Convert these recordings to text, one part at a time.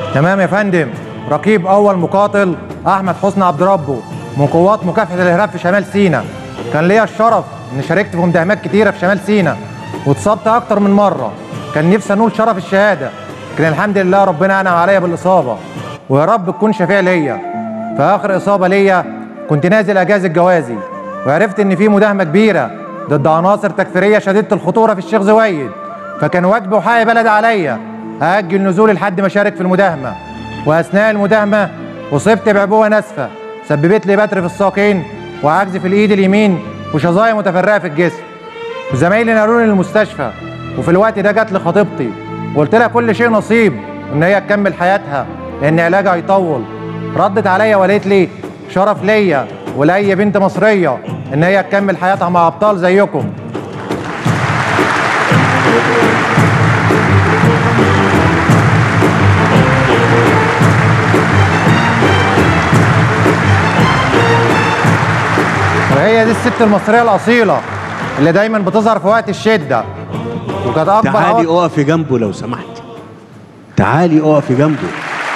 تمام يا فندم رقيب اول مقاتل احمد حسني عبد ربه من قوات مكافحه الارهاب في شمال سيناء كان ليا الشرف اني شاركت في مداهمات كتيره في شمال سيناء واتصبت اكتر من مره كان نفسي انول شرف الشهاده لكن الحمد لله ربنا انعم عليا بالاصابه ويا رب تكون شفيع ليا في اخر اصابه ليا كنت نازل اجازه جوازي وعرفت ان في مداهمه كبيره ضد عناصر تكفيريه شديده الخطوره في الشيخ زويد فكان واجبي وحق بلدي عليا اجل نزولي لحد ما اشارك في المداهمه واثناء المداهمه اصبت بعبوه ناسفه سببت لي بتر في الساقين وعجز في الايد اليمين وشظايا متفرقه في الجسم وزمايلي نقلوني للمستشفى وفي الوقت ده جات لي خطيبتي وقلت لها كل شيء نصيب ان هي تكمل حياتها لان علاجها هيطول ردت عليا وقالت لي شرف ليا ولاي بنت مصريه ان هي تكمل حياتها مع ابطال زيكم وهي دي الست المصريه الاصيله اللي دايما بتظهر في وقت الشده وكانت اكبر تعالي عوض- اقفي جنبه لو سمحتي تعالي اقفي جنبه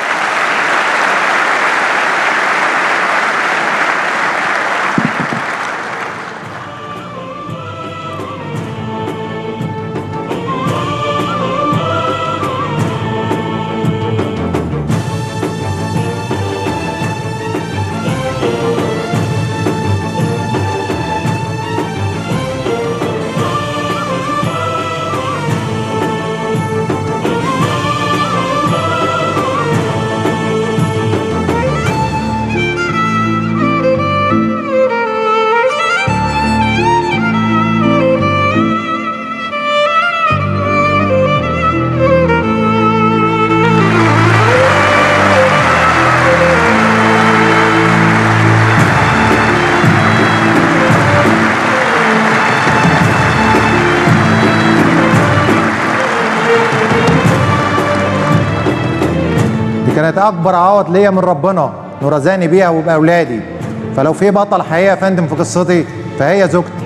دي كانت اكبر عوض ليا من ربنا ورزقني بيها وباولادي فلو في بطل حقيقه يا فندم في قصتي فهي زوجتي